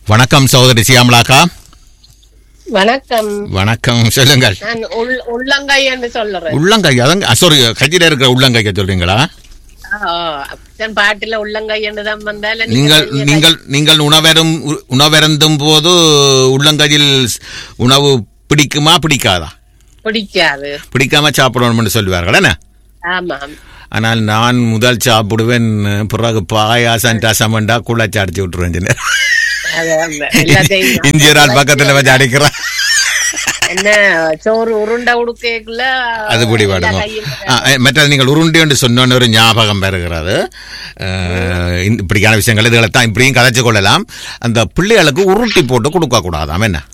வணக்கம் சகோதரி சியாமலாக்கா வணக்கம் வணக்கம் சொல்லுங்கள் நான் உள்- உள்ளங்கை என்று சொல்லுறேன் உள்ளங்கை அதங்க சாரி கையில் இருக்கிற உள்ளங்கைக்க சொல்றீங்களா ஆ, அப்சன் பாட்டுல உள்ளங்கை என்று தான் வந்தால நீங்கள் நீங்கள் நீங்கள் உணவரும் உணவருந்தும் போது உள்ளங்கையில் உணவு பிடிக்குமா பிடிக்காதா பிடிக்காது பிடிக்காம சாப்பிடணும்னு சொல்லுவார்கள் என்ன ஆமாம் ஆனால் நான் முதல் சாப்பிடுவேன் பிறகு பாயாசம் ரசமண்டா குழச்சி அடிச்சு விட்டுருவேன் அது அந்த எல்லாத்தையும் இந்தியரால் பக்கத்துல வச்சு அடிக்கிறான் என்ன சோறு உருண்டை உடுக்கக்குள்ள அது பிடி பாடுமோ மற்ற நீங்கள் உருண்டி என்று சொன்னோன்னு ஒரு ஞாபகம் பெறுகிறது அஹ், இந்த- இப்படியான விஷயங்கள் இதுகளை தான் இப்படியும் கதைச்சு கொள்ளலாம் அந்த பிள்ளைகளுக்கு உருட்டி போட்டு கொடுக்க கூடாதாம் என்ன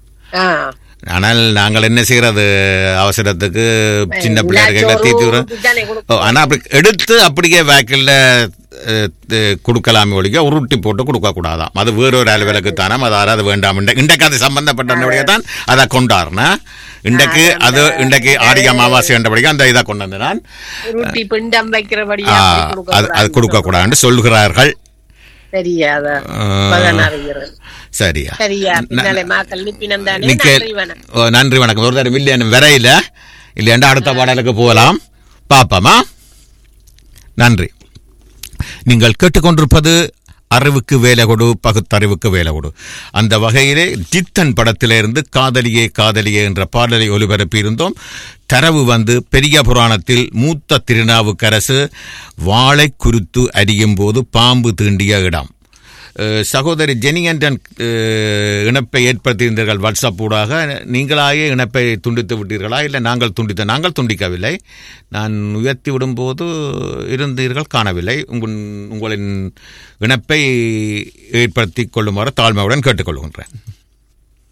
ஆனால் நாங்கள் என்ன செய்யறது அவசரத்துக்கு சின்ன பிள்ளைகளை தீர்த்து விடுறோம். ஓ, ஆனா அப்படி எடுத்து அப்படியே வேக்கில் கொடுக்கலாமே ஒழிக்க உருட்டி போட்டு கொடுக்க கூடாதாம் அது வேறொரு அலுவலுக்கு தானே அது யாராவது வேண்டாம் இன்றைக்கு அது சம்பந்தப்பட்ட தான் அதை கொண்டாடுனா இன்றைக்கு அது இன்றைக்கு ஆடி அமாவாசை என்றபடிக்கு அந்த இதை கொண்டு வந்து நான் உருட்டி பிண்டம் வைக்கிறபடி ஆ, அது அது கொடுக்க கூடாதுன்னு சொல்கிறார்கள் தெரியாத ஆ. மகனாருகிறேன் சரியா சரியா பின்னாலே மாக்கள் நிப்பினம் தானே நிக்க நன்றி வணக்கம் ஓ, நன்றி வணக்கம் ஒரு தடவை இல்லையா வரையில இல்லையாண்டா அடுத்த பாடலுக்கு போகலாம் பாப்போமா நன்றி நீங்கள் கேட்டுக்கொண்டிருப்பது அறிவுக்கு வேலை கொடு பகுத்தறிவுக்கு வேலை கொடு அந்த வகையிலே ஜித்தன் படத்திலிருந்து காதலியே காதலியே என்ற பாடலை ஒலிபரப்பியிருந்தோம் தரவு வந்து பெரிய புராணத்தில் மூத்த திருநாவுக்கரசு வாழை குருத்து அறியும் போது பாம்பு தீண்டிய இடம் அஹ் சகோதரி ஜெனி ஆண்டன் அஹ், இணைப்பை ஏற்படுத்தியிருந்தீர்கள் வாட்ஸ்அப் ஊடாக நீங்களாயே இணைப்பை துண்டித்து விட்டீர்களா இல்லை நாங்கள் துண்டித்த நாங்கள் துண்டிக்கவில்லை நான் உயர்த்தி விடும்போது இருந்தீர்கள் காணவில்லை உங்கள் உங்களின் இணைப்பை ஏற்படுத்தி கொள்ளுமாறு தாழ்மையுடன் கேட்டுக்கொள்கின்றேன்